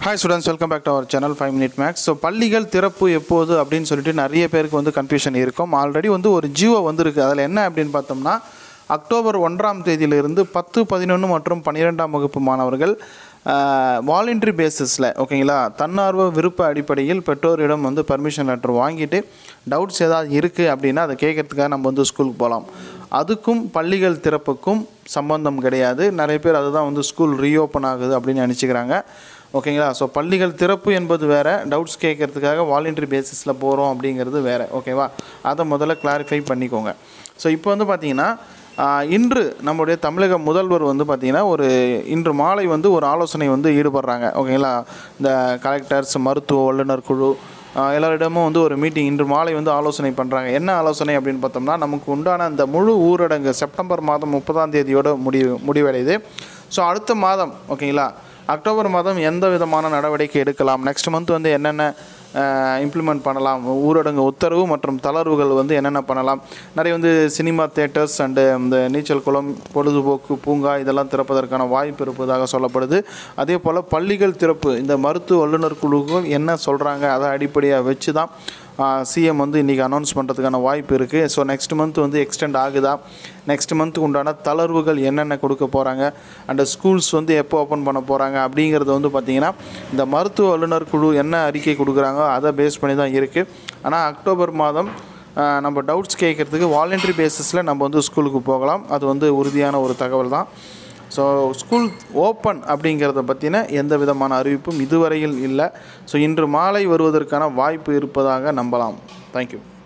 hi students welcome back to our channel five minute max so பள்ளிகள் திறப்பு எப்போது அப்படின்னு சொல்லிட்டு நிறைய பேருக்கு வந்து கன்ஃபியூஷன் இருக்கும் ஆல்ரெடி வந்து ஒரு ஜியோ வந்திருக்கு அதில் என்ன அப்படின்னு பார்த்தோம்னா அக்டோபர் ஒன்றாம் தேதியிலிருந்து பத்து பதினொன்று மற்றும் பன்னிரெண்டாம் வகுப்பு மாணவர்கள் வாலண்டரி பேசிஸில் ஓகேங்களா தன்னார்வ விருப்ப அடிப்படையில் பெற்றோரிடம் வந்து பர்மிஷன் லெட்டர் வாங்கிட்டு டவுட்ஸ் ஏதாவது இருக்குது அப்படின்னா அதை கேட்கறதுக்காக நம்ம வந்து ஸ்கூலுக்கு போகலாம் அதுக்கும் பள்ளிகள் திறப்புக்கும் சம்பந்தம் கிடையாது நிறைய பேர் அதுதான் வந்து ஸ்கூல் ரீஓப்பன் ஆகுது அப்படின்னு நினச்சிக்கிறாங்க ஓகேங்களா ஸோ பள்ளிகள் திறப்பு என்பது வேறு டவுட்ஸ் கேட்கறதுக்காக வாலண்டரி பேசிஸில் போகிறோம் அப்படிங்கிறது வேறு ஓகேவா அதை முதல்ல கிளாரிஃபை பண்ணிக்கோங்க ஸோ இப்போ வந்து பார்த்தீங்கன்னா ஆஹ், இன்று நம்முடைய தமிழக முதல்வர் வந்து பார்த்திங்கன்னா ஒரு இன்று மாலை வந்து ஒரு ஆலோசனை வந்து ஈடுபடுறாங்க ஓகேங்களா இந்த கலெக்டர்ஸ் மருத்துவ வல்லுநர் குழு ஆஹ், எல்லாரிடமும் வந்து ஒரு மீட்டிங் இன்று மாலை வந்து ஆலோசனை பண்ணுறாங்க என்ன ஆலோசனை அப்படின்னு பார்த்தோம்னா நமக்கு உண்டான அந்த முழு ஊரடங்கு செப்டம்பர் மாதம் முப்பதாம் தேதியோட முடிவு முடிவடையுது ஸோ அடுத்த மாதம் ஓகேங்களா அக்டோபர் மாதம் எந்த விதமான நடவடிக்கை எடுக்கலாம் நெக்ஸ்ட் மந்த் வந்து என்னென்ன இம்ப்ளிமெண்ட் பண்ணலாம் ஊரடங்கு உத்தரவு மற்றும் தளர்வுகள் வந்து என்னென்ன பண்ணலாம் நிறைய வந்து சினிமா தேட்டர்ஸ் அண்டு இந்த நீச்சல் குளம் பொழுதுபோக்கு பூங்கா இதெல்லாம் திறப்பதற்கான வாய்ப்பு இருப்பதாக சொல்லப்படுது அதே போல் பள்ளிகள் திறப்பு இந்த மருத்துவ வல்லுநர் குழுக்கள் என்ன சொல்கிறாங்க அதை அடிப்படையாக வச்சு தான் சிஎம் வந்து இன்றைக்கி அனௌன்ஸ் பண்ணுறதுக்கான வாய்ப்பு இருக்குது ஸோ நெக்ஸ்ட் மந்த் வந்து எக்ஸ்டெண்ட் ஆகுதா நெக்ஸ்ட் மந்த்துக்கு உண்டான தளர்வுகள் என்னென்ன கொடுக்க போகிறாங்க அண்ட் ஸ்கூல்ஸ் வந்து எப்போ ஓப்பன் பண்ண போகிறாங்க அப்படிங்கிறது வந்து பார்த்திங்கன்னா இந்த மருத்துவ வல்லுநர் குழு என்ன அறிக்கை கொடுக்குறாங்க அதை பேஸ் பண்ணி தான் இருக்குது ஆனால் அக்டோபர் மாதம் ஆஹ், நம்ம டவுட்ஸ் கேட்குறதுக்கு வாலண்டரி பேசிஸில் நம்ம வந்து ஸ்கூலுக்கு போகலாம் அது வந்து உறுதியான ஒரு தகவல் தான் ஸோ ஸ்கூல் ஓப்பன் அப்படிங்கிறத பற்றின எந்த விதமான அறிவிப்பும் இதுவரையில் இல்லை ஸோ இன்று மாலை வருவதற்கான வாய்ப்பு இருப்பதாக நம்பலாம் தேங்க்யூ